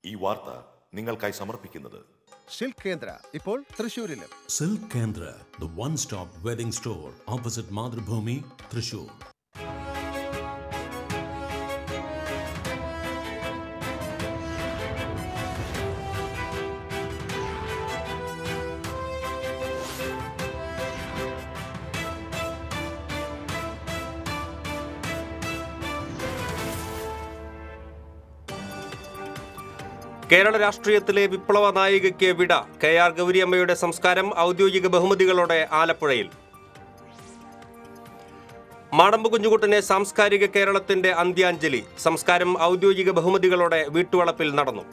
ഈ വാർത്ത നിങ്ങൾക്കായി സമർപ്പിക്കുന്നത് സിൽക്ക് കേന്ദ്ര ഇപ്പോൾ തൃശ്ശൂരിലും Silk Kendra, the one stop wedding store opposite Madhubhumi, Thrissur. Kerala രാഷ്ട്രീയത്തിലെ വിപ്ലവ നായികയ്ക്ക് വിട കെ ആർ ഗൗരിയമ്മയുടെ സംസ്കാരം ഔദ്യോഗിക ബഹുമതികളോടെ ആലപ്പുഴയിൽ മാടമ്പ് കുഞ്ഞുകുട്ടനെ സാംസ്കാരിക കേരളത്തിന്റെ അന്ത്യാഞ്ജലി സംസ്കാരം ഔദ്യോഗിക ബഹുമതികളോടെ വീട്ടുവളപ്പിൽ നടന്നു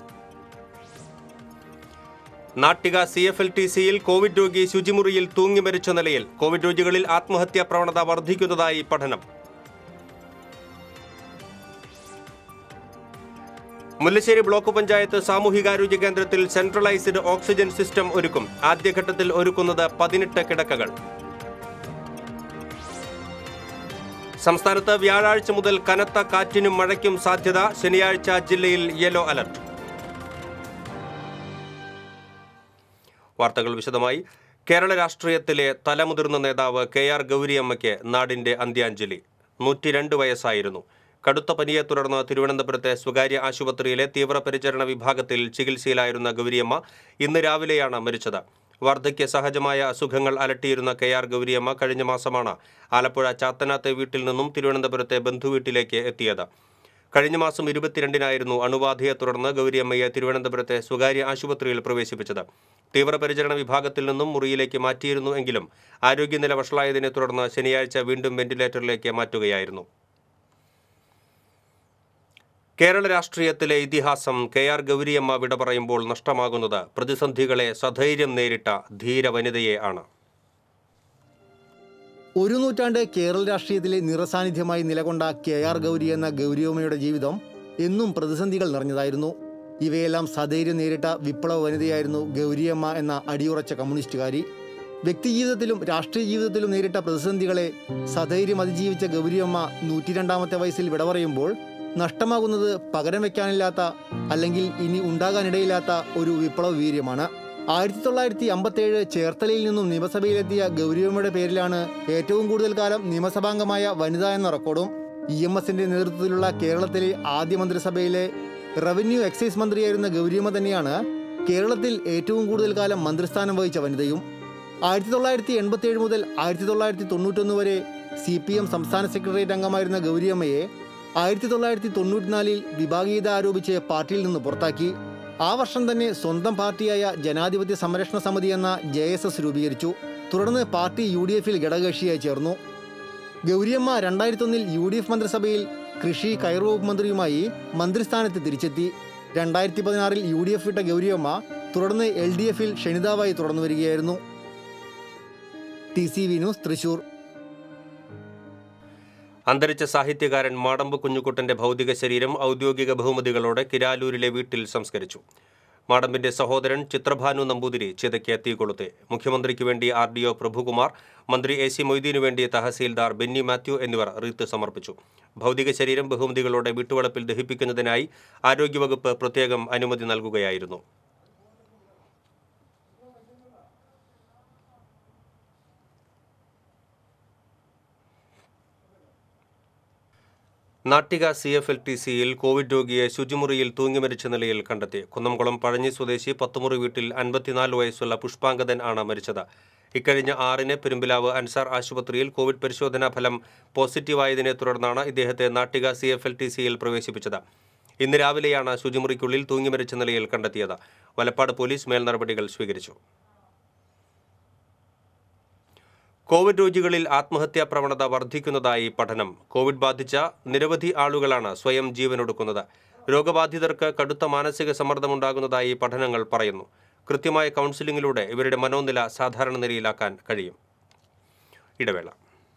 Nattika C F L T സിയിൽ കോവിഡ് രോഗി ശുചിമുറിയിൽ തൂങ്ങി മരിച്ച നിലയിൽ കോവിഡ് രോഗികളിൽ ആത്മഹത്യാ പ്രവണത വർദ്ധിക്കുന്നതായി പഠനം മുല്ലശ്ശേരി ബ്ലോക്ക് പഞ്ചായത്ത് സാമൂഹികാരോഗ്യ കേന്ദ്രത്തിൽ സെൻട്രലൈസ്ഡ് ഓക്സിജൻ സിസ്റ്റം ഒരുക്കും ആദ്യഘട്ടത്തിൽ ഒരുക്കുന്നത് പതിനെട്ട് കിടക്കകൾ സംസ്ഥാനത്ത് വ്യാഴാഴ്ച മുതൽ കനത്ത കാറ്റിനും മഴയ്ക്കും സാധ്യത ശനിയാഴ്ച ജില്ലയിൽ യെല്ലോ അലർട്ട് വാർത്തകൾ വിശദമായി കേരള രാഷ്ട്രീയത്തിലെ തലമുതിർന്ന നേതാവ് കെ ആർ ഗൗരിയമ്മയ്ക്ക് നാടിന്റെ അന്ത്യാഞ്ജലി നൂറ്റിരണ്ട് വയസ്സായിരുന്നു കടുത്ത പനിയെ തുടർന്ന് തിരുവനന്തപുരത്തെ സ്വകാര്യ ആശുപത്രിയിലെ തീവ്രപരിചരണ വിഭാഗത്തിൽ ചികിത്സയിലായിരുന്ന ഗൗരിയമ്മ ഇന്ന് രാവിലെയാണ് മരിച്ചത് വാർദ്ധക്യ സഹജമായ അസുഖങ്ങൾ അലട്ടിയിരുന്ന കെ ആർ ഗൗരിയമ്മ കഴിഞ്ഞ മാസമാണ് ആലപ്പുഴ ചാത്തനാത്തെ വീട്ടിൽ നിന്നും തിരുവനന്തപുരത്തെ ബന്ധുവീട്ടിലേക്ക് എത്തിയത് കഴിഞ്ഞ മാസം ഇരുപത്തിരണ്ടിനായിരുന്നു അണുബാധയെ തുടർന്ന് ഗൗരിയമ്മയെ തിരുവനന്തപുരത്തെ സ്വകാര്യ ആശുപത്രിയിൽ പ്രവേശിപ്പിച്ചത് തീവ്രപരിചരണ വിഭാഗത്തിൽ നിന്നും മുറിയിലേക്ക് മാറ്റിയിരുന്നു എങ്കിലും ആരോഗ്യനില വഷളായതിനെ തുടർന്ന് ശനിയാഴ്ച വീണ്ടും വെന്റിലേറ്ററിലേക്ക് മാറ്റുകയായിരുന്നു കേരള രാഷ്ട്രീയത്തിലെ ഇതിഹാസം കെ ആർ ഗൗരിയമ്മ വിട പറയുമ്പോൾ നഷ്ടമാകുന്നത് പ്രതിസന്ധികളെ സധൈര്യം നേരിട്ട ധീര വനിതയെ ആണ് ഒരു നൂറ്റാണ്ട് കേരള രാഷ്ട്രീയത്തിലെ നിറസാന്നിധ്യമായി നിലകൊണ്ട കെ ആർ ഗൗരി എന്ന ഗൗരിയമ്മയുടെ ജീവിതം എന്നും പ്രതിസന്ധികൾ നിറഞ്ഞതായിരുന്നു ഇവയെല്ലാം സധൈര്യം നേരിട്ട വിപ്ലവ വനിതയായിരുന്നു ഗൗരിയമ്മ എന്ന അടിയുറച്ച കമ്മ്യൂണിസ്റ്റുകാരി വ്യക്തിജീവിതത്തിലും രാഷ്ട്രീയ ജീവിതത്തിലും നേരിട്ട പ്രതിസന്ധികളെ സധൈര്യം അതിജീവിച്ച ഗൗരിയമ്മ നൂറ്റിരണ്ടാമത്തെ വയസ്സിൽ വിട പറയുമ്പോൾ നഷ്ടമാകുന്നത് പകരം വെക്കാനില്ലാത്ത അല്ലെങ്കിൽ ഇനി ഉണ്ടാകാനിടയില്ലാത്ത ഒരു വിപ്ലവ വീര്യമാണ് ആയിരത്തി തൊള്ളായിരത്തി അമ്പത്തേഴ് ചേർത്തലയിൽ നിന്നും നിയമസഭയിലെത്തിയ ഗൗരിയമ്മയുടെ പേരിലാണ് ഏറ്റവും കൂടുതൽ കാലം നിയമസഭാംഗമായ വനിത എന്ന റെക്കോർഡും ഇ എം എസിന്റെ നേതൃത്വത്തിലുള്ള കേരളത്തിലെ ആദ്യ മന്ത്രിസഭയിലെ റവന്യൂ എക്സൈസ് മന്ത്രിയായിരുന്ന ഗൗരിയമ്മ തന്നെയാണ് കേരളത്തിൽ ഏറ്റവും കൂടുതൽ കാലം മന്ത്രിസ്ഥാനം വഹിച്ച വനിതയും ആയിരത്തി തൊള്ളായിരത്തി എൺപത്തേഴ് മുതൽ ആയിരത്തി തൊള്ളായിരത്തി തൊണ്ണൂറ്റൊന്ന് വരെ സി പി എം സംസ്ഥാന സെക്രട്ടേറിയറ്റ് അംഗമായിരുന്ന ഗൗരിയമ്മയെ ആയിരത്തി തൊള്ളായിരത്തി തൊണ്ണൂറ്റിനാലിൽ വിഭാഗീയത ആരോപിച്ച് പാർട്ടിയിൽ നിന്ന് പുറത്താക്കി ആ വർഷം തന്നെ സ്വന്തം പാർട്ടിയായ ജനാധിപത്യ സംരക്ഷണ സമിതി എന്ന ജെ എസ് എസ് രൂപീകരിച്ചു തുടർന്ന് പാർട്ടി യു ഡി എഫിൽ ഘടകകക്ഷിയായി ചേർന്നു ഗൗരിയമ്മ രണ്ടായിരത്തൊന്നിൽ യു ഡി എഫ് മന്ത്രിസഭയിൽ കൃഷി കയർ വകുപ്പ് മന്ത്രിയുമായി മന്ത്രിസ്ഥാനത്ത് തിരിച്ചെത്തി രണ്ടായിരത്തി പതിനാറിൽ യു ഡി എഫ് വിട്ട ഗൗരിയമ്മ തുടർന്ന് എൽ ഡി എഫിൽ ക്ഷണിതാവായി തുടർന്നു വരികയായിരുന്നു T C V news Thrissur അന്തരിച്ച സാഹിത്യകാരൻ മാടമ്പ് കുഞ്ഞുകുട്ടന്റെ ഭൗതിക ശരീരം ഔദ്യോഗിക ബഹുമതികളോടെ കിരാലൂരിലെ വീട്ടിൽ സംസ്കരിച്ചു മാടമ്പിന്റെ സഹോദരൻ ചിത്രഭാനു നമ്പൂതിരി ചിതയ്ക്ക് തീ കൊളുത്തി മുഖ്യമന്ത്രിക്ക് വേണ്ടി ആർ ഡി ഒ പ്രഭുകുമാർ മന്ത്രി എ സി മൊയ്തീനു വേണ്ടി തഹസീൽദാർ ബെന്നി മാത്യു എന്നിവർ റീത്ത് സമർപ്പിച്ചു ഭൗതിക ശരീരം ബഹുമതികളോടെ വീട്ടുവളപ്പിൽ ദഹിപ്പിക്കുന്നതിനായി ആരോഗ്യവകുപ്പ് പ്രത്യേകം അനുമതി നൽകുകയായിരുന്നു Nattika C F L T സിയിൽ കോവിഡ് രോഗിയെ ശുചിമുറിയിൽ തൂങ്ങിമരിച്ച നിലയിൽ കണ്ടെത്തി കുന്നംകുളം പഴഞ്ഞി സ്വദേശി പത്തുമുറി വീട്ടിൽ അൻപത്തിനാല് വയസ്സുള്ള പുഷ്പാങ്കദൻ ആണ് മരിച്ചത് ഇക്കഴിഞ്ഞ ആറിന് പെരുമ്പിലാവ് അൻസാർ ആശുപത്രിയിൽ കോവിഡ് പരിശോധനാ ഫലം പോസിറ്റീവായതിനെ തുടർന്നാണ് ഇദ്ദേഹത്തെ Nattika C F L T സിയിൽ പ്രവേശിപ്പിച്ചത് ഇന്ന് രാവിലെയാണ് ശുചിമുറിക്കുള്ളിൽ തൂങ്ങിമരിച്ച നിലയിൽ കണ്ടെത്തിയത് വലപ്പാട് പോലീസ് മേൽ നടപടികൾ സ്വീകരിച്ചു കോവിഡ് രോഗികളിൽ ആത്മഹത്യാ പ്രവണത വർദ്ധിക്കുന്നതായി പഠനം കോവിഡ് ബാധിച്ച നിരവധി ആളുകളാണ് സ്വയം ജീവനൊടുക്കുന്നത് രോഗബാധിതർക്ക് കടുത്ത മാനസിക സമ്മർദ്ദമുണ്ടാകുന്നതായി പഠനങ്ങൾ പറയുന്നു കൃത്യമായ കൗൺസിലിംഗിലൂടെ ഇവരുടെ മനോനില സാധാരണ നിലയിലാക്കാൻ കഴിയും ഇടവേള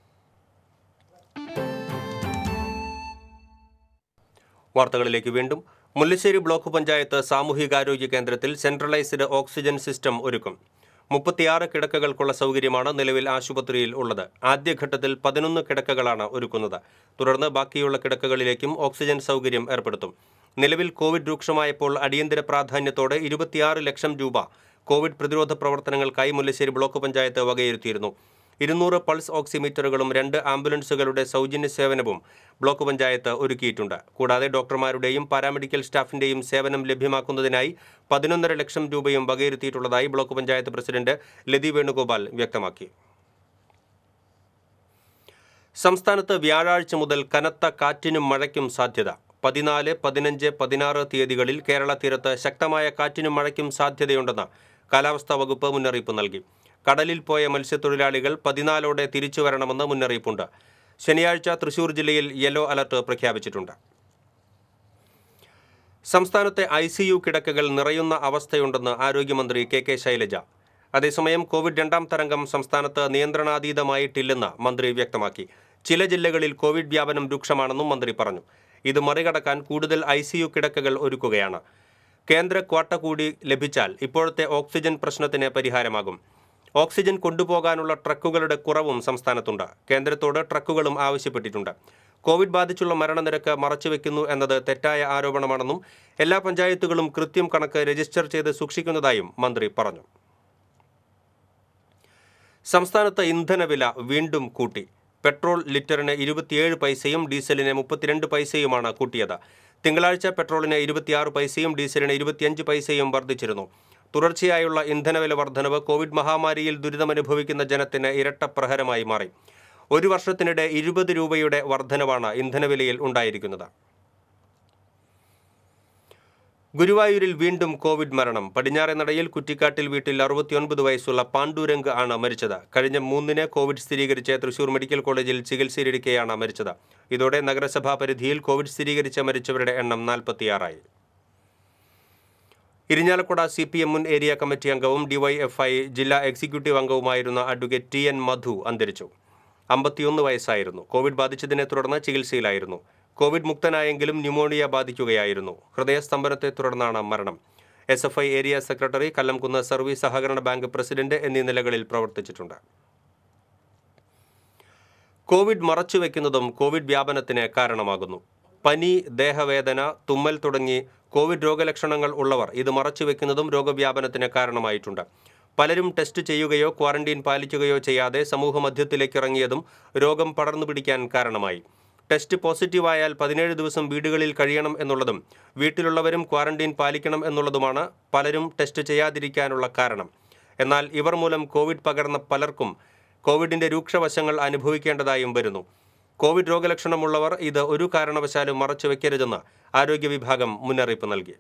വാർത്തകളിലേക്ക് വീണ്ടും മുല്ലശ്ശേരി ബ്ലോക്ക് പഞ്ചായത്ത് സാമൂഹികാരോഗ്യ കേന്ദ്രത്തിൽ സെൻട്രലൈസ്ഡ് ഓക്സിജൻ സിസ്റ്റം ഒരുക്കും മുപ്പത്തിയാറ് കിടക്കകൾക്കുള്ള സൗകര്യമാണ് നിലവിൽ ആശുപത്രിയിൽ ഉള്ളത് ആദ്യഘട്ടത്തിൽ പതിനൊന്ന് കിടക്കകളാണ് ഒരുക്കുന്നത് തുടർന്ന് ബാക്കിയുള്ള കിടക്കകളിലേക്കും ഓക്സിജൻ സൗകര്യം ഏർപ്പെടുത്തും നിലവിൽ കോവിഡ് രൂക്ഷമായപ്പോൾ അടിയന്തര പ്രാധാന്യത്തോടെ ഇരുപത്തിയാറ് ലക്ഷം രൂപ കോവിഡ് പ്രതിരോധ പ്രവർത്തനങ്ങൾക്കായി മുല്ലശ്ശേരി ബ്ലോക്ക് പഞ്ചായത്ത് വകയിരുത്തിയിരുന്നു ഇരുന്നൂറ് പൾസ് ഓക്സിമീറ്ററുകളും രണ്ട് ആംബുലൻസുകളുടെ സൗജന്യ സേവനവും ബ്ലോക്ക് പഞ്ചായത്ത് ഒരുക്കിയിട്ടുണ്ട് കൂടാതെ ഡോക്ടർമാരുടെയും പാരാമെഡിക്കൽ സ്റ്റാഫിന്റെയും സേവനം ലഭ്യമാക്കുന്നതിനായി പതിനൊന്നര ലക്ഷം രൂപയും വകയിരുത്തിയിട്ടുള്ളതായി ബ്ലോക്ക് പഞ്ചായത്ത് പ്രസിഡന്റ് ലതി വേണുഗോപാൽ വ്യക്തമാക്കി സംസ്ഥാനത്ത് വ്യാഴാഴ്ച മുതൽ കനത്ത കാറ്റിനും മഴയ്ക്കും സാധ്യത പതിനാല് പതിനഞ്ച് പതിനാറ് തീയതികളിൽ കേരള തീരത്ത് ശക്തമായ കാറ്റിനും മഴയ്ക്കും സാധ്യതയുണ്ടെന്ന് കാലാവസ്ഥാ വകുപ്പ് മുന്നറിയിപ്പ് നൽകി കടലിൽ പോയ മത്സ്യത്തൊഴിലാളികൾ പതിനാലോടെ തിരിച്ചു വരണമെന്ന് മുന്നറിയിപ്പുണ്ട് ശനിയാഴ്ച തൃശൂർ ജില്ലയിൽ യെല്ലോ അലർട്ട് പ്രഖ്യാപിച്ചിട്ടുണ്ട് സംസ്ഥാനത്തെ ഐ സി യു കിടക്കകൾ നിറയുന്ന അവസ്ഥയുണ്ടെന്ന് ആരോഗ്യമന്ത്രി കെ കെ ശൈലജ അതേസമയം കോവിഡ് രണ്ടാം തരംഗം സംസ്ഥാനത്ത് നിയന്ത്രണാതീതമായിട്ടില്ലെന്ന് മന്ത്രി വ്യക്തമാക്കി ചില ജില്ലകളിൽ കോവിഡ് വ്യാപനം രൂക്ഷമാണെന്നും മന്ത്രി പറഞ്ഞു ഇത് മറികടക്കാൻ കൂടുതൽ ഐ സി യു കിടക്കകൾ ഒരുക്കുകയാണ് കേന്ദ്ര ക്വാട്ട കൂടി ലഭിച്ചാൽ ഇപ്പോഴത്തെ ഓക്സിജൻ പ്രശ്നത്തിന് പരിഹാരമാകും ഓക്സിജൻ കൊണ്ടുപോകാനുള്ള ട്രക്കുകളുടെ കുറവും സംസ്ഥാനത്തുണ്ട് കേന്ദ്രത്തോട് ട്രക്കുകളും ആവശ്യപ്പെട്ടിട്ടുണ്ട് കോവിഡ് ബാധിച്ചുള്ള മരണനിരക്ക് മറച്ചുവെക്കുന്നു എന്നത് തെറ്റായ ആരോപണമാണെന്നും എല്ലാ പഞ്ചായത്തുകളും കൃത്യം കണക്ക് രജിസ്റ്റർ ചെയ്ത് സൂക്ഷിക്കുന്നതായും മന്ത്രി പറഞ്ഞു സംസ്ഥാനത്ത് ഇന്ധനവില വീണ്ടും കൂട്ടി പെട്രോൾ ലിറ്ററിന് ഇരുപത്തിയേഴ് പൈസയും ഡീസലിന് മുപ്പത്തിരണ്ട് പൈസയുമാണ് കൂട്ടിയത് തിങ്കളാഴ്ച പെട്രോളിന് ഇരുപത്തിയാറ് പൈസയും ഡീസലിന് ഇരുപത്തിയഞ്ച് പൈസയും വർദ്ധിച്ചിരുന്നു തുടർച്ചയായുള്ള ഇന്ധനവില വർധനവ് കോവിഡ് മഹാമാരിയിൽ ദുരിതമനുഭവിക്കുന്ന ജനത്തിന് ഇരട്ട പ്രഹരമായി മാറി ഒരു വർഷത്തിനിടെ ഇരുപത് രൂപയുടെ വർധനവാണ് ഇന്ധനവിലയിൽ ഉണ്ടായിരിക്കുന്നത് ഗുരുവായൂരിൽ വീണ്ടും കോവിഡ് മരണം പടിഞ്ഞാറെ നടയിൽ കുറ്റിക്കാട്ടിൽ വീട്ടിൽ അറുപത്തിയൊൻപത് വയസ്സുള്ള പാണ്ഡുരംഗ് ആണ് മരിച്ചത് കഴിഞ്ഞ മൂന്നിന് കോവിഡ് സ്ഥിരീകരിച്ച് തൃശൂർ മെഡിക്കൽ കോളേജിൽ ചികിത്സയിലിരിക്കെയാണ് മരിച്ചത് ഇതോടെ നഗരസഭാ പരിധിയിൽ കോവിഡ് സ്ഥിരീകരിച്ച മരിച്ചവരുടെ എണ്ണം നാൽപ്പത്തിയാറായി ഇരിഞ്ഞാലക്കുട സി പി എം മുൻ ഏരിയ കമ്മിറ്റി അംഗവും ഡിവൈഎഫ്ഐ ജില്ലാ എക്സിക്യൂട്ടീവ് അംഗവുമായിരുന്ന അഡ്വക്കേറ്റ് ടി എൻ മധു അന്തരിച്ചു അമ്പത്തിയൊന്ന് വയസ്സായിരുന്നു കോവിഡ് ബാധിച്ചതിനെ തുടർന്ന് ചികിത്സയിലായിരുന്നു കോവിഡ് മുക്തനായെങ്കിലും ന്യൂമോണിയ ബാധിക്കുകയായിരുന്നു ഹൃദയസ്തംഭനത്തെ തുടർന്നാണ് മരണം S F I area secretary Kallamkunnu service സഹകരണ ബാങ്ക് പ്രസിഡന്റ് എന്നീ നിലകളിൽ പ്രവർത്തിച്ചിട്ടുണ്ട് കോവിഡ് മറച്ചുവെക്കുന്നതും കോവിഡ് വ്യാപനത്തിന് കാരണമാകുന്നു പനി ദേഹവേദന തുമ്മൽ തുടങ്ങി കോവിഡ് രോഗലക്ഷണങ്ങൾ ഉള്ളവർ ഇത് മറച്ചുവെക്കുന്നതും രോഗവ്യാപനത്തിന് കാരണമായിട്ടുണ്ട് പലരും ടെസ്റ്റ് ചെയ്യുകയോ ക്വാറന്റീൻ പാലിക്കുകയോ ചെയ്യാതെ സമൂഹമധ്യത്തിലേക്ക് ഇറങ്ങിയതും രോഗം പടർന്നു പിടിക്കാൻ കാരണമായി ടെസ്റ്റ് പോസിറ്റീവായാൽ പതിനേഴ് ദിവസം വീടുകളിൽ കഴിയണം എന്നുള്ളതും വീട്ടിലുള്ളവരും ക്വാറന്റീൻ പാലിക്കണം എന്നുള്ളതുമാണ് പലരും ടെസ്റ്റ് ചെയ്യാതിരിക്കാനുള്ള കാരണം എന്നാൽ ഇവർ മൂലം കോവിഡ് പകർന്ന പലർക്കും കോവിഡിന്റെ രൂക്ഷവശങ്ങൾ അനുഭവിക്കേണ്ടതായും വരുന്നു കോവിഡ് രോഗലക്ഷണമുള്ളവർ ഇത് ഒരു കാരണവശാലും മറച്ചു വെക്കരുതെന്ന് ആരോഗ്യ വിഭാഗം മുന്നറിയിപ്പ് നൽകി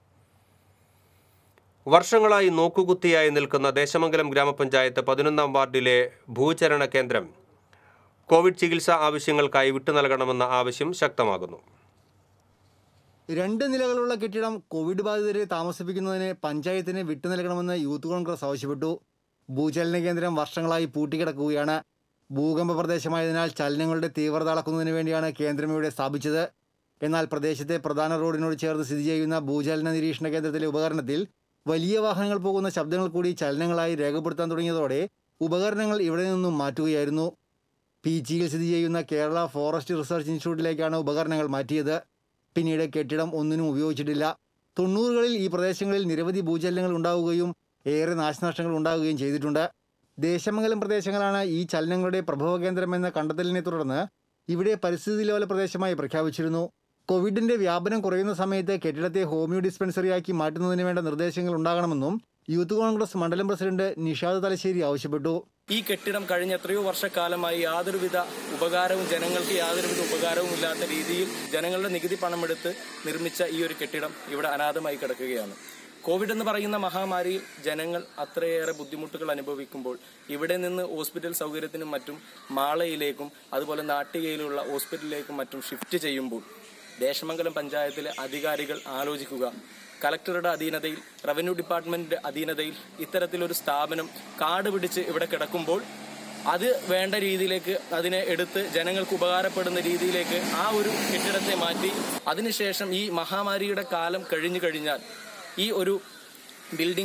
വർഷങ്ങളായി നോക്കുകുത്തിയായി നിൽക്കുന്ന ദേശമംഗലം ഗ്രാമപഞ്ചായത്ത് പതിനൊന്നാം വാർഡിലെ ഭൂചരണ കേന്ദ്രം കോവിഡ് ചികിത്സാ ആവശ്യങ്ങൾക്കായി വിട്ടു നൽകണമെന്ന ആവശ്യം ശക്തമാകുന്നു രണ്ട് നിലകളുള്ള കെട്ടിടം കോവിഡ് ബാധിതരെ താമസിപ്പിക്കുന്നതിന് പഞ്ചായത്തിന് വിട്ടു നൽകണമെന്ന് യൂത്ത് കോൺഗ്രസ് ആവശ്യപ്പെട്ടു ഭൂചലന കേന്ദ്രം വർഷങ്ങളായി പൂട്ടിക്കിടക്കുകയാണ് ഭൂകമ്പ പ്രദേശമായതിനാൽ ചലനങ്ങളുടെ തീവ്രത അളക്കുന്നതിന് വേണ്ടിയാണ് കേന്ദ്രം ഇവിടെ സ്ഥാപിച്ചത് എന്നാൽ പ്രദേശത്തെ പ്രധാന റോഡിനോട് ചേർന്ന് സ്ഥിതി ചെയ്യുന്ന ഭൂചലന നിരീക്ഷണ കേന്ദ്രത്തിലെ ഉപകരണത്തിൽ വലിയ വാഹനങ്ങൾ പോകുന്ന ശബ്ദങ്ങൾ കൂടി ചലനങ്ങളായി രേഖപ്പെടുത്താൻ തുടങ്ങിയതോടെ ഉപകരണങ്ങൾ ഇവിടെ നിന്നും മാറ്റുകയായിരുന്നു പീച്ചിയിൽ സ്ഥിതി ചെയ്യുന്ന കേരള ഫോറസ്റ്റ് റിസർച്ച് ഇൻസ്റ്റിറ്റ്യൂട്ടിലേക്കാണ് ഉപകരണങ്ങൾ മാറ്റിയത് പിന്നീട് കെട്ടിടം ഒന്നിനും ഉപയോഗിച്ചിട്ടില്ല തൊണ്ണൂറുകളിൽ ഈ പ്രദേശങ്ങളിൽ നിരവധി ഭൂചലനങ്ങൾ ഉണ്ടാവുകയും ഏറെ നാശനഷ്ടങ്ങൾ ഉണ്ടാവുകയും ചെയ്തിട്ടുണ്ട് ദേശമംഗലം പ്രദേശങ്ങളാണ് ഈ ചലനങ്ങളുടെ പ്രഭവ കേന്ദ്രമെന്ന കണ്ടെത്തലിനെ തുടർന്ന് ഇവിടെ പരിസ്ഥിതി ലോല പ്രദേശമായി പ്രഖ്യാപിച്ചിരുന്നു കോവിഡിന്റെ വ്യാപനം കുറയുന്ന സമയത്ത് കെട്ടിടത്തെ ഹോമിയോ ഡിസ്പെൻസറിയാക്കി മാറ്റുന്നതിന് വേണ്ട നിർദ്ദേശങ്ങൾ ഉണ്ടാകണമെന്നും യൂത്ത് കോൺഗ്രസ് മണ്ഡലം പ്രസിഡന്റ് നിഷാദ് തലശ്ശേരി ആവശ്യപ്പെട്ടു ഈ കെട്ടിടം കഴിഞ്ഞ എത്രയോ വർഷക്കാലമായി യാതൊരുവിധ ഉപകാരവും ജനങ്ങൾക്ക് യാതൊരുവിധ ഉപകാരവും ഇല്ലാത്ത രീതിയിൽ ജനങ്ങളുടെ നികുതി പണമെടുത്ത് നിർമ്മിച്ച ഈ ഒരു കെട്ടിടം ഇവിടെ അനാഥമായി കിടക്കുകയാണ് കോവിഡ് എന്ന് പറയുന്ന മഹാമാരിയിൽ ജനങ്ങൾ അത്രയേറെ ബുദ്ധിമുട്ടുകൾ അനുഭവിക്കുമ്പോൾ ഇവിടെ നിന്ന് ഹോസ്പിറ്റൽ സൗകര്യത്തിനും മറ്റും മാളയിലേക്കും അതുപോലെ നാട്ടികയിലുള്ള ഹോസ്പിറ്റലിലേക്കും മറ്റും ഷിഫ്റ്റ് ചെയ്യുമ്പോൾ ദേശമംഗലം പഞ്ചായത്തിലെ അധികാരികൾ ആലോചിക്കുക കലക്ടറുടെ അധീനതയിൽ റവന്യൂ ഡിപ്പാർട്ട്മെന്റിന്റെ അധീനതയിൽ ഇത്തരത്തിലൊരു സ്ഥാപനം കാട് പിടിച്ച് ഇവിടെ കിടക്കുമ്പോൾ അത് വേണ്ട രീതിയിലേക്ക് അതിനെ എടുത്ത് ജനങ്ങൾക്ക് ഉപകാരപ്പെടുന്ന രീതിയിലേക്ക് ആ ഒരു കെട്ടിടത്തെ മാറ്റി അതിനുശേഷം ഈ മഹാമാരിയുടെ കാലം കഴിഞ്ഞു കഴിഞ്ഞാൽ ഈ ഒരു ബിൽഡിങ്ങിനെ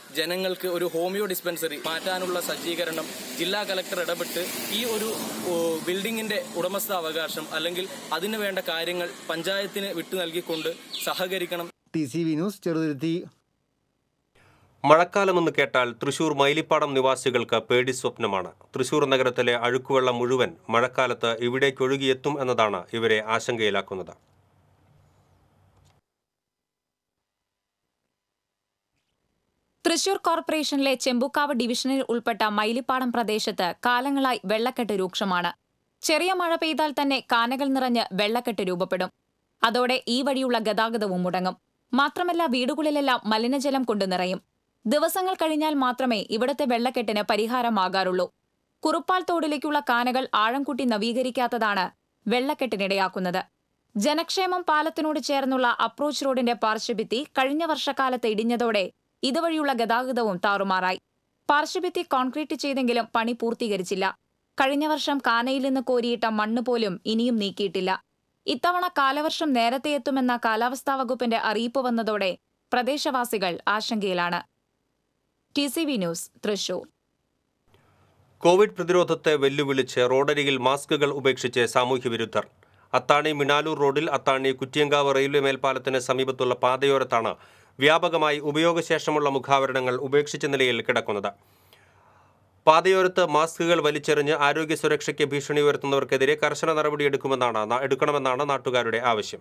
ജനങ്ങൾക്ക് ഒരു ഹോമിയോ ഡിസ്പെൻസറി മാറ്റാനുള്ള സജ്ജീകരണം ജില്ലാ കലക്ടർ ഇടപെട്ട് ഈ ഒരു ഓ, ബിൽഡിങ്ങിന്റെ ഉടമസ്ഥാവകാശം അല്ലെങ്കിൽ അതിന് വേണ്ട കാര്യങ്ങൾ പഞ്ചായത്തിന് വിട്ടു നൽകിക്കൊണ്ട് സഹകരിക്കണം T C V news Cheruthuruthy മഴക്കാലമെന്ന് കേട്ടാൽ തൃശൂർ മൈലിപ്പാടം നിവാസികൾക്ക് പേടി സ്വപ്നമാണ് തൃശൂർ നഗരത്തിലെ അഴുക്കുവെള്ളം മുഴുവൻ മഴക്കാലത്ത് ഇവിടേക്ക് ഒഴുകിയെത്തും എന്നതാണ് ഇവരെ ആശങ്കയിലാക്കുന്നത് തൃശൂർ കോർപ്പറേഷനിലെ ചെമ്പുക്കാവ് ഡിവിഷനിൽ ഉൾപ്പെട്ട മൈലിപ്പാടം പ്രദേശത്ത് കാലങ്ങളായി വെള്ളക്കെട്ട് രൂക്ഷമാണ് ചെറിയ മഴ പെയ്താൽ തന്നെ കാനകൾ നിറഞ്ഞ് വെള്ളക്കെട്ട് രൂപപ്പെടും അതോടെ ഈ വഴിയുള്ള ഗതാഗതവും മുടങ്ങും മാത്രമല്ല വീടുകളിലെല്ലാം മലിനജലം കൊണ്ട് നിറയും ദിവസങ്ങൾ കഴിഞ്ഞാൽ മാത്രമേ ഇവിടത്തെ വെള്ളക്കെട്ടിന് പരിഹാരമാകാറുള്ളൂ കുറുപ്പാൽ തോടിലേക്കുള്ള കാനകൾ ആഴം കൂട്ടി നവീകരിക്കാത്തതാണ് വെള്ളക്കെട്ടിനിടയാക്കുന്നത് ജനക്ഷേമം പാലത്തിനോട് ചേർന്നുള്ള അപ്രോച്ച് റോഡിന്റെ പാർശ്വഭിത്തി കഴിഞ്ഞ വർഷക്കാലത്ത് ഇടിഞ്ഞതോടെ ഇതുവഴിയുള്ള ഗതാഗതവും താറുമാറായി പാർശ്വഭിത്തി കോൺക്രീറ്റ് ചെയ്തെങ്കിലും പണി പൂർത്തീകരിച്ചില്ല കഴിഞ്ഞ വർഷം കാനയിൽ നിന്ന് കോരിയിട്ട മണ്ണ് പോലും ഇനിയും നീക്കിയിട്ടില്ല ഇത്തവണ കാലവർഷം നേരത്തെ എത്തുമെന്ന കാലാവസ്ഥാ വകുപ്പിന്റെ അറിയിപ്പ് വന്നതോടെ പ്രദേശവാസികൾ ആശങ്കയിലാണ് T C V news Thrissur Covid പ്രതിരോധത്തെ വെല്ലുവിളിച്ച് റോഡരികിൽ മാസ്കുകൾ ഉപേക്ഷിച്ച് സാമൂഹ്യ വിരുദ്ധർ അത്താണി മിനാലൂർ റോഡിൽ അത്താണി കുറ്റിയങ്കാവ് റെയിൽവേ മേൽപ്പാലത്തിന് സമീപത്തുള്ള പാതയോരത്താണ് വ്യാപകമായി ഉപയോഗശേഷമുള്ള മുഖാവരണങ്ങൾ ഉപേക്ഷിച്ച നിലയിൽ കിടക്കുന്നത് പാതയോരത്ത് മാസ്കുകൾ വലിച്ചെറിഞ്ഞ് ആരോഗ്യ സുരക്ഷയ്ക്ക് ഭീഷണി ഉയർത്തുന്നവർക്കെതിരെ കർശന നടപടിയെടുക്കുമെന്നാണ് ന- എടുക്കണമെന്നാണ് നാട്ടുകാരുടെ ആവശ്യം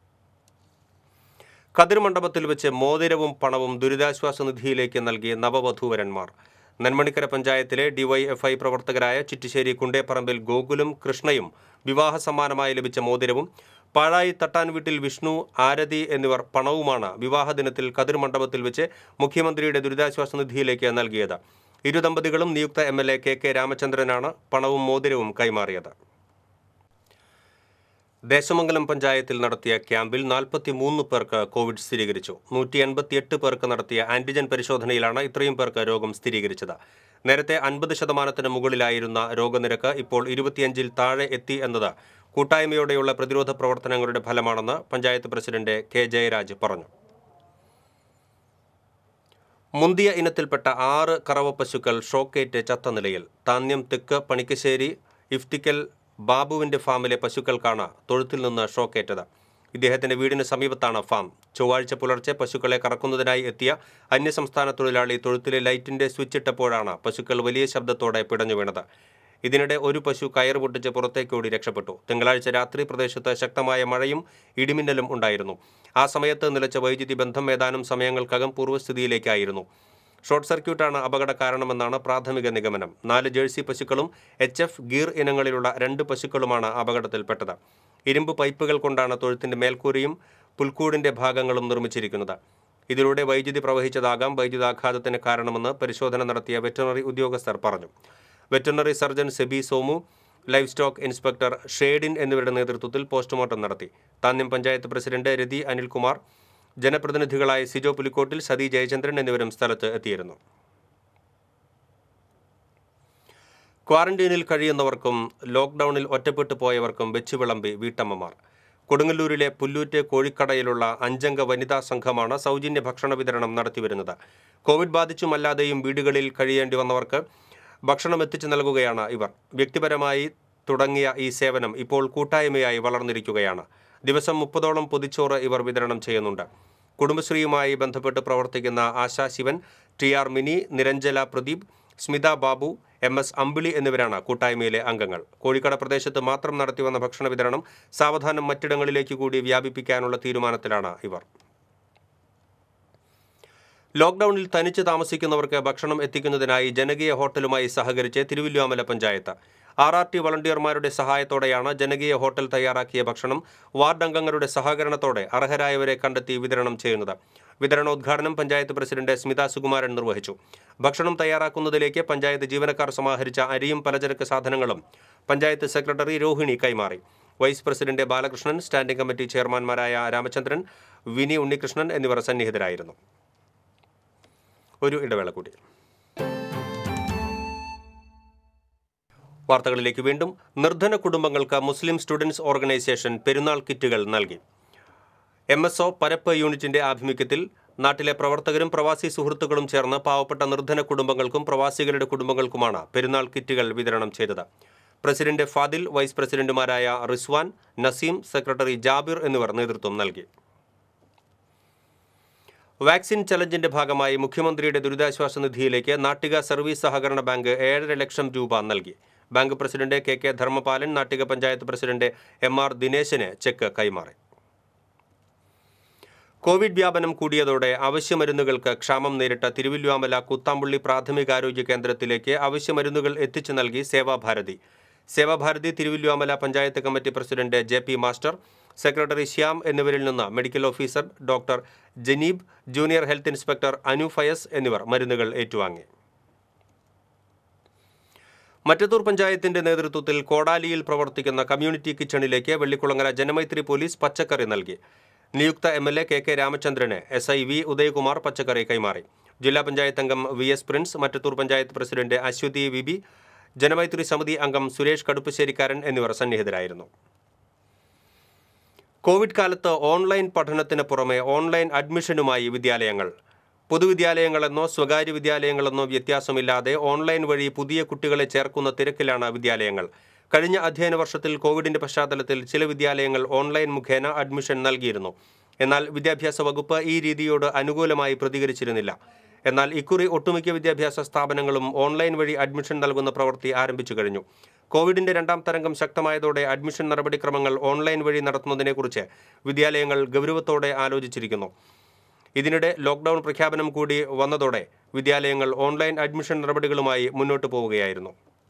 കതിർ മണ്ഡപത്തിൽ വെച്ച് മോതിരവും പണവും ദുരിതാശ്വാസ നിധിയിലേക്ക് നൽകിയ നവവധൂവരന്മാർ നെന്മണിക്കര പഞ്ചായത്തിലെ ഡിവൈഎഫ്ഐ പ്രവർത്തകരായ ചിറ്റിശ്ശേരി കുണ്ടേപ്പറമ്പിൽ ഗോകുലും കൃഷ്ണയും വിവാഹ സമ്മാനമായി ലഭിച്ച മോതിരവും പാഴായി തട്ടാൻ വീട്ടിൽ വിഷ്ണു ആരതി എന്നിവർ പണവുമാണ് വിവാഹ ദിനത്തിൽ കതിർ മണ്ഡപത്തിൽ വെച്ച് മുഖ്യമന്ത്രിയുടെ ദുരിതാശ്വാസ നിധിയിലേക്ക് നൽകിയത് ഇരു ദമ്പതികളും നിയുക്ത M L A K K രാമചന്ദ്രനാണ് പണവും മോതിരവും കൈമാറിയത് ദേശമംഗലം പഞ്ചായത്തിൽ നടത്തിയ ക്യാമ്പിൽ നാൽപ്പത്തി മൂന്ന് പേർക്ക് കോവിഡ് സ്ഥിരീകരിച്ചു നൂറ്റി എൺപത്തിയെട്ട് പേർക്ക് നടത്തിയ ആന്റിജൻ പരിശോധനയിലാണ് ഇത്രയും പേർക്ക് രോഗം സ്ഥിരീകരിച്ചത് നേരത്തെ അൻപത് ശതമാനത്തിന് മുകളിലായിരുന്ന രോഗനിരക്ക് ഇപ്പോൾ ഇരുപത്തിയഞ്ചിൽ താഴെ എത്തി എന്നത് കൂട്ടായ്മയോടെയുള്ള പ്രതിരോധ പ്രവർത്തനങ്ങളുടെ ഫലമാണെന്ന് പഞ്ചായത്ത് പ്രസിഡന്റ് കെ ജയരാജ് പറഞ്ഞു മുന്തിയ ഇനത്തിൽപ്പെട്ട ആറ് കറവ പശുക്കൾ ഷോക്കേറ്റ് ചത്ത നിലയിൽ താന്യം തെക്ക് പണിക്കശ്ശേരി ഇഫ്തിക്കൽ ബാബുവിന്റെ ഫാമിലെ പശുക്കൾക്കാണ് തൊഴുത്തിൽ നിന്ന് ഷോക്കേറ്റത് ഇദ്ദേഹത്തിന്റെ വീടിന് സമീപത്താണ് ഫാം ചൊവ്വാഴ്ച പുലർച്ചെ പശുക്കളെ കറക്കുന്നതിനായി എത്തിയ അന്യസംസ്ഥാന തൊഴിലാളി തൊഴുത്തിലെ ലൈറ്റിന്റെ സ്വിച്ച് ഇട്ടപ്പോഴാണ് പശുക്കൾ വലിയ ശബ്ദത്തോടെ പിടഞ്ഞു വീണത് ഇതിനിടെ ഒരു പശു കയർ പൊട്ടിച്ച് പുറത്തേക്ക് ഓടി രക്ഷപ്പെട്ടു തിങ്കളാഴ്ച രാത്രി പ്രദേശത്ത് ശക്തമായ മഴയും ഇടിമിന്നലും ഉണ്ടായിരുന്നു ആ സമയത്ത് നിലച്ച വൈദ്യുതി ബന്ധം ഏതാനും സമയങ്ങൾക്കകം പൂർവ്വസ്ഥിതിയിലേക്കായിരുന്നു ഷോർട്ട് സർക്യൂട്ടാണ് അപകട കാരണമെന്നാണ് പ്രാഥമിക നിഗമനം നാല് ജേഴ്സി പശുക്കളും എച്ച് എഫ് ഗീർ ഇനങ്ങളിലുള്ള രണ്ട് പശുക്കളുമാണ് അപകടത്തിൽപ്പെട്ടത് ഇരുമ്പ് പൈപ്പുകൾ കൊണ്ടാണ് തൊഴുത്തിന്റെ മേൽക്കൂരയും പുൽക്കൂടിന്റെ ഭാഗങ്ങളും നിർമ്മിച്ചിരിക്കുന്നത് ഇതിലൂടെ വൈദ്യുതി പ്രവഹിച്ചതാകാം വൈദ്യുതാഘാതത്തിന് കാരണമെന്ന് പരിശോധന നടത്തിയ വെറ്ററിനറി ഉദ്യോഗസ്ഥർ പറഞ്ഞു veterinary surgeon Seby Somu livestock inspector Shedin എന്നിവരുടെ നേതൃത്വത്തിൽ പോസ്റ്റ്മോർട്ടം നടത്തി താന്യം പഞ്ചായത്ത് പ്രസിഡന്റ് രതി അനിൽകുമാർ ജനപ്രതിനിധികളായ സിജോ പുലിക്കോട്ടിൽ സതി ജയചന്ദ്രൻ എന്നിവരും സ്ഥലത്ത് എത്തിയിരുന്നു ക്വാറന്റീനിൽ കഴിയുന്നവർക്കും ലോക്ക്ഡൌണിൽ ഒറ്റപ്പെട്ടു പോയവർക്കും വെച്ച് വിളമ്പി വീട്ടമ്മമാർ കൊടുങ്ങല്ലൂരിലെ പുല്ലൂറ്റ് കോഴിക്കടയിലുള്ള അഞ്ചംഗ വനിതാ സംഘമാണ് സൗജന്യ ഭക്ഷണ വിതരണം നടത്തിവരുന്നത് കോവിഡ് ബാധിച്ചുമല്ലാതെയും വീടുകളിൽ കഴിയേണ്ടി വന്നവർക്ക് ഭക്ഷണം എത്തിച്ചു നൽകുകയാണ് ഇവർ വ്യക്തിപരമായി തുടങ്ങിയ ഈ സേവനം ഇപ്പോൾ കൂട്ടായ്മയായി വളർന്നിരിക്കുകയാണ് ദിവസം മുപ്പതോളം പൊതിച്ചോറ് ഇവർ വിതരണം ചെയ്യുന്നുണ്ട് കുടുംബശ്രീയുമായി ബന്ധപ്പെട്ട് പ്രവർത്തിക്കുന്ന Asha Sivan T R Mini Niranjala Pradeep Smitha Babu M S Ambili എന്നിവരാണ് കൂട്ടായ്മയിലെ അംഗങ്ങൾ കോഴിക്കട പ്രദേശത്ത് മാത്രം നടത്തിവന്ന ഭക്ഷണ വിതരണം സാവധാനം മറ്റിടങ്ങളിലേക്ക് കൂടി വ്യാപിപ്പിക്കാനുള്ള തീരുമാനത്തിലാണ് ഇവർ ലോക്ക്ഡൌണിൽ തനിച്ച് താമസിക്കുന്നവർക്ക് ഭക്ഷണം എത്തിക്കുന്നതിനായി ജനകീയ ഹോട്ടലുമായി സഹകരിച്ച് Thiruvilwamala panchayat R R T വളണ്ടിയർമാരുടെ സഹായത്തോടെയാണ് ജനകീയ ഹോട്ടൽ തയ്യാറാക്കിയ ഭക്ഷണം വാർഡ് അംഗങ്ങളുടെ സഹകരണത്തോടെ അർഹരായവരെ കണ്ടെത്തി വിതരണം ചെയ്യുന്നത് വിതരണോദ്ഘാടനം പഞ്ചായത്ത് പ്രസിഡന്റ് സ്മിത സുകുമാരൻ നിർവഹിച്ചു ഭക്ഷണം തയ്യാറാക്കുന്നതിലേക്ക് പഞ്ചായത്ത് ജീവനക്കാർ സമാഹരിച്ച അരിയും പലചരക്ക് സാധനങ്ങളും പഞ്ചായത്ത് സെക്രട്ടറി രോഹിണി കൈമാറി vice president Balakrishnan standing committee ചെയർമാൻമാരായ രാമചന്ദ്രൻ വിനി ഉണ്ണികൃഷ്ണൻ എന്നിവർ സന്നിഹിതരായിരുന്നു ഒരു ഇടവേള കൂടി വാർത്തകളിലേക്ക് വീണ്ടും നിർധന കുടുംബങ്ങൾക്ക് മുസ്ലിം സ്റ്റുഡൻസ് ഓർഗനൈസേഷൻ പെരുന്നാൾ കിറ്റുകൾ നൽകി എം എസ് ഒ പരപ്പ് യൂണിറ്റിന്റെ ആഭിമുഖ്യത്തിൽ നാട്ടിലെ പ്രവർത്തകരും പ്രവാസി സുഹൃത്തുക്കളും ചേർന്ന് പാവപ്പെട്ട നിർധന കുടുംബങ്ങൾക്കും പ്രവാസികളുടെ കുടുംബങ്ങൾക്കുമാണ് പെരുന്നാൾ കിറ്റുകൾ വിതരണം ചെയ്തത് പ്രസിഡന്റ് ഫാദിൽ വൈസ് പ്രസിഡന്റുമാരായ റിസ്വാൻ നസീം സെക്രട്ടറി ജാബിർ എന്നിവർ നേതൃത്വം നൽകി വാക്സിൻ ചലഞ്ചിന്റെ ഭാഗമായി മുഖ്യമന്ത്രിയുടെ ദുരിതാശ്വാസ നിധിയിലേക്ക് നാട്ടിക സർവീസ് സഹകരണ ബാങ്ക് ഏഴര ലക്ഷം രൂപ നൽകി bank president K K Dharmapalan Nattika panchayat president M R ദിനേശന് ചെക്ക് കൈമാറി കോവിഡ് വ്യാപനം കൂടിയതോടെ അവശ്യമരുന്നുകൾക്ക് ക്ഷാമം നേരിട്ട തിരുവല്ലുവാമല കുത്താമ്പുള്ളി പ്രാഥമികാരോഗ്യ കേന്ദ്രത്തിലേക്ക് അവശ്യമരുന്നുകൾ എത്തിച്ചു നൽകി Sevabharathi Sevabharathi Thiruvilwamala panchayat committee president J P master secretary Shyam എന്നിവരിൽ നിന്ന് medical officer doctor Janeeb junior health inspector Anu Fayas എന്നിവർ മരുന്നുകൾ ഏറ്റുവാങ്ങി മറ്റത്തൂർ പഞ്ചായത്തിന്റെ നേതൃത്വത്തിൽ കോടാലിയിൽ പ്രവർത്തിക്കുന്ന കമ്മ്യൂണിറ്റി കിച്ചണിലേക്ക് വെള്ളിക്കുളങ്ങര ജനമൈത്രി പോലീസ് പച്ചക്കറി നൽകി നിയുക്ത M L A K K രാമചന്ദ്രന് എസ് ഐ വി ഉദയകുമാർ പച്ചക്കറി കൈമാറി ജില്ലാ പഞ്ചായത്ത് അംഗം V S Prince Mattathur panchayat president Aswathy V B Janamaithri സമിതി അംഗം സുരേഷ് കടുപ്പശ്ശേരിക്കാരൻ എന്നിവർ സന്നിഹിതരായിരുന്നു കോവിഡ് കാലത്ത് ഓൺലൈൻ പഠനത്തിന് പുറമെ ഓൺലൈൻ അഡ്മിഷനുമായി വിദ്യാലയങ്ങൾ പൊതുവിദ്യാലയങ്ങളെന്നോ സ്വകാര്യ വിദ്യാലയങ്ങളെന്നോ വ്യത്യാസമില്ലാതെ ഓൺലൈൻ വഴി പുതിയ കുട്ടികളെ ചേർക്കുന്ന തിരക്കിലാണ് വിദ്യാലയങ്ങൾ കഴിഞ്ഞ അധ്യയന വർഷത്തിൽ കോവിഡിന്റെ പശ്ചാത്തലത്തിൽ ചില വിദ്യാലയങ്ങൾ ഓൺലൈൻ മുഖേന അഡ്മിഷൻ നൽകിയിരുന്നു എന്നാൽ വിദ്യാഭ്യാസ വകുപ്പ് ഈ രീതിയോട് അനുകൂലമായി പ്രതികരിച്ചിരുന്നില്ല എന്നാൽ ഇക്കുറി ഒട്ടുമിക്ക വിദ്യാഭ്യാസ സ്ഥാപനങ്ങളും ഓൺലൈൻ വഴി അഡ്മിഷൻ നൽകുന്ന പ്രവൃത്തി ആരംഭിച്ചു കഴിഞ്ഞു കോവിഡിന്റെ രണ്ടാം തരംഗം ശക്തമായതോടെ അഡ്മിഷൻ നടപടിക്രമങ്ങൾ ഓൺലൈൻ വഴി നടത്തുന്നതിനെക്കുറിച്ച് വിദ്യാലയങ്ങൾ ഗൗരവത്തോടെ ആലോചിച്ചിരിക്കുന്നു ഇതിനിടെ ലോക്ക്ഡൌൺ പ്രഖ്യാപനം കൂടി വന്നതോടെ വിദ്യാലയങ്ങൾ ഓൺലൈൻ അഡ്മിഷൻ നടപടികളുമായി മുന്നോട്ട് പോവുകയായിരുന്നു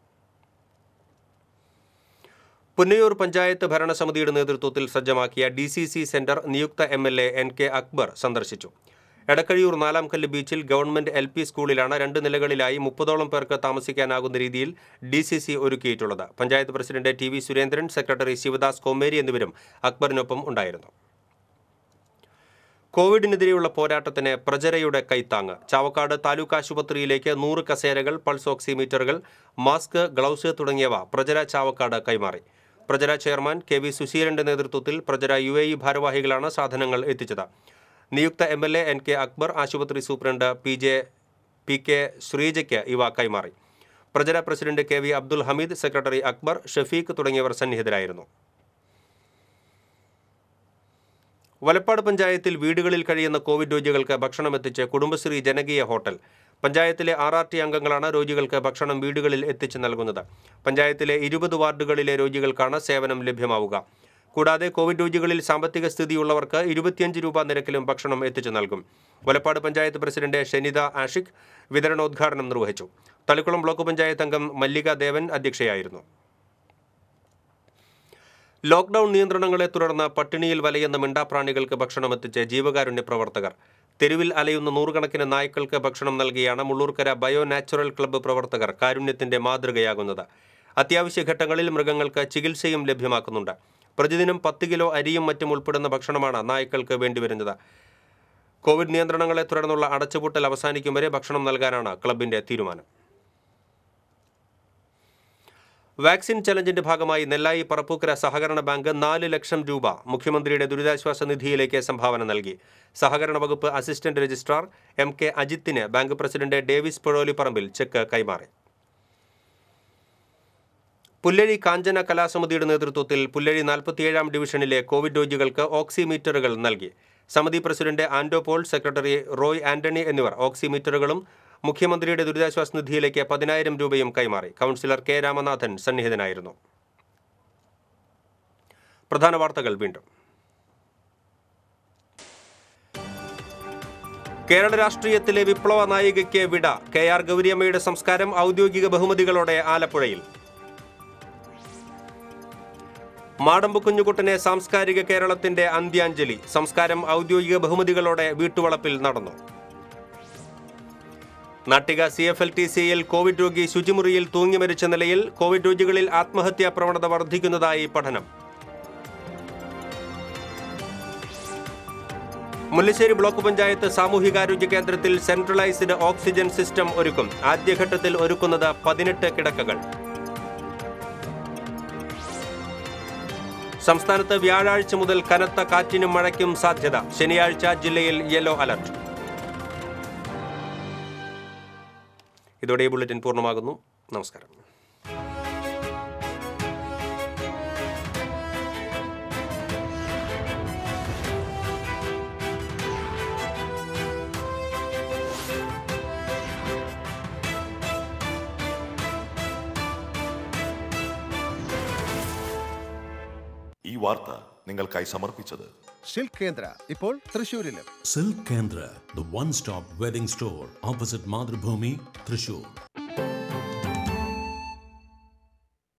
പുന്നയൂർ പഞ്ചായത്ത് ഭരണസമിതിയുടെ നേതൃത്വത്തിൽ സജ്ജമാക്കിയ ഡി സി സി സെന്റർ നിയുക്ത M L A N K Akbar സന്ദർശിച്ചു എടക്കഴിയൂർ നാലാംകല്ല് ബീച്ചിൽ ഗവൺമെന്റ് എൽ പി സ്കൂളിലാണ് രണ്ട് നിലകളിലായി മുപ്പതോളം പേർക്ക് താമസിക്കാനാകുന്ന രീതിയിൽ ഡി സി സി ഒരുക്കിയിട്ടുള്ളത് panchayat president T V Surendran secretary Sivadas Komeri എന്നിവരും അക്ബറിനൊപ്പം ഉണ്ടായിരുന്നു കോവിഡിനെതിരെയുള്ള പോരാട്ടത്തിന് പ്രജരയുടെ കൈത്താങ്ങ് ചാവക്കാട് താലൂക്ക് ആശുപത്രിയിലേക്ക് നൂറ് കസേരകൾ പൾസ് ഓക്സിമീറ്ററുകൾ മാസ്ക് ഗ്ലൗസ് തുടങ്ങിയവ പ്രജര ചാവക്കാട് കൈമാറി പ്രജര ചെയർമാൻ കെ വി സുശീലന്റെ നേതൃത്വത്തിൽ പ്രജര യു എ ഇ ഭാരവാഹികളാണ് സാധനങ്ങൾ എത്തിച്ചത് നിയുക്ത M L A N K Akbar ആശുപത്രി superintendent P J P K ശ്രീജയ്ക്ക് ഇവ കൈമാറി Prajara president K V Abdul Hameed secretary Akbar Shafeeq തുടങ്ങിയവർ സന്നിഹിതരായിരുന്നു വലപ്പാട് പഞ്ചായത്തിൽ വീടുകളിൽ കഴിയുന്ന കോവിഡ് രോഗികൾക്ക് ഭക്ഷണം എത്തിച്ച് കുടുംബശ്രീ ജനകീയ ഹോട്ടൽ പഞ്ചായത്തിലെ ആർ ആർ ടി അംഗങ്ങളാണ് രോഗികൾക്ക് ഭക്ഷണം വീടുകളിൽ എത്തിച്ച് നൽകുന്നത് പഞ്ചായത്തിലെ ഇരുപത് വാർഡുകളിലെ രോഗികൾക്കാണ് സേവനം ലഭ്യമാവുക കൂടാതെ കോവിഡ് രോഗികളിൽ സാമ്പത്തിക സ്ഥിതിയുള്ളവർക്ക് ഇരുപത്തിയഞ്ച് രൂപ നിരക്കിലും ഭക്ഷണം എത്തിച്ചു നൽകും വലപ്പാട് പഞ്ചായത്ത് പ്രസിഡന്റ് ഷെനിത ആഷിഖ് വിതരണോദ്ഘാടനം നിർവഹിച്ചു തളിക്കുളം ബ്ലോക്ക് പഞ്ചായത്ത് അംഗം മല്ലിക ദേവൻ അധ്യക്ഷയായിരുന്നു ലോക്ക്ഡൌൺ നിയന്ത്രണങ്ങളെ തുടർന്ന് പട്ടിണിയിൽ വലയുന്ന മിണ്ടാപ്രാണികൾക്ക് ഭക്ഷണം എത്തിച്ച് ജീവകാരുണ്യ പ്രവർത്തകർ തെരുവിൽ അലയുന്ന നൂറുകണക്കിന് നായ്ക്കൾക്ക് ഭക്ഷണം നൽകിയാണ് മുള്ളൂർക്കര ബയോ നാച്ചുറൽ ക്ലബ്ബ് പ്രവർത്തകർ കാരുണ്യത്തിന്റെ മാതൃകയാകുന്നത് അത്യാവശ്യ ഘട്ടങ്ങളിൽ മൃഗങ്ങൾക്ക് ചികിത്സയും ലഭ്യമാക്കുന്നുണ്ട് പ്രതിദിനം പത്ത് കിലോ അരിയും മറ്റും ഉൾപ്പെടുന്ന ഭക്ഷണമാണ് നായ്ക്കൾക്ക് വേണ്ടിവരുന്നത് കോവിഡ് നിയന്ത്രണങ്ങളെ തുടർന്നുള്ള അടച്ചുപൂട്ടൽ അവസാനിക്കും വരെ ഭക്ഷണം നൽകാനാണ് ക്ലബിന്റെ തീരുമാനം വാക്സിൻ ചലഞ്ചിന്റെ ഭാഗമായി നെല്ലായി പറപ്പൂക്കര സഹകരണ ബാങ്ക് നാല് ലക്ഷം രൂപ മുഖ്യമന്ത്രിയുടെ ദുരിതാശ്വാസ നിധിയിലേക്ക് സംഭാവന നൽകി സഹകരണ വകുപ്പ് അസിസ്റ്റന്റ് രജിസ്ട്രാർ എം കെ അജിത്തിന് bank president Davis Puzholiparambil cheque കൈമാറി പുല്ലഴി കാഞ്ചന കലാസമിതിയുടെ നേതൃത്വത്തിൽ പുല്ലഴി നാൽപ്പത്തിയേഴാം ഡിവിഷനിലെ കോവിഡ് രോഗികൾക്ക് ഓക്സിമീറ്ററുകൾ നൽകി സമിതി president Ando Paul secretary Roy Antony എന്നിവർ ഓക്സിമീറ്ററുകളും മുഖ്യമന്ത്രിയുടെ ദുരിതാശ്വാസ നിധിയിലേക്ക് പതിനായിരം രൂപയും കൈമാറി കൗൺസിലർ കെ രാമനാഥൻ സന്നിഹിതനായിരുന്നു പ്രധാന വാർത്തകൾ വീണ്ടും കേരള രാഷ്ട്രീയത്തിലെ വിപ്ലവ നായികയ്ക്ക് വിട കെ ആർ ഗൗരിയമ്മയുടെ സംസ്കാരം ഔദ്യോഗിക ബഹുമതികളോടെ ആലപ്പുഴയിൽ മാടമ്പ് കുഞ്ഞുകുട്ടനെ സാംസ്കാരിക കേരളത്തിന്റെ അന്ത്യാഞ്ജലി സംസ്കാരം ഔദ്യോഗിക ബഹുമതികളോടെ വീട്ടുവളപ്പിൽ നടന്നു Nattika C F L T സിയിൽ കോവിഡ് രോഗി ശുചിമുറിയിൽ തൂങ്ങി മരിച്ച നിലയിൽ കോവിഡ് രോഗികളിൽ ആത്മഹത്യാ പ്രവണത വർദ്ധിക്കുന്നതായി പഠനം മുല്ലശ്ശേരി ബ്ലോക്ക് പഞ്ചായത്ത് സാമൂഹികാരോഗ്യ കേന്ദ്രത്തിൽ സെൻട്രലൈസ്ഡ് ഓക്സിജൻ സിസ്റ്റം ഒരുക്കും ആദ്യഘട്ടത്തിൽ ഒരുക്കുന്നത് പതിനെട്ട് കിടക്കകൾ സംസ്ഥാനത്ത് വ്യാഴാഴ്ച മുതൽ കനത്ത കാറ്റിനും മഴയ്ക്കും സാധ്യത ശനിയാഴ്ച ജില്ലയിൽ യെല്ലോ അലർട്ട് ഇതോടെ ഈ ബുള്ളറ്റിൻ പൂർണ്ണമാകുന്നു നമസ്കാരം ഈ വാർത്ത നിങ്ങൾക്കായി സമർപ്പിച്ചത് സിൽക്ക് കേന്ദ്ര ഇപ്പോൾ തൃശൂരിലും Silk Kendra, the one stop wedding store opposite Madhubhumi, Trishur.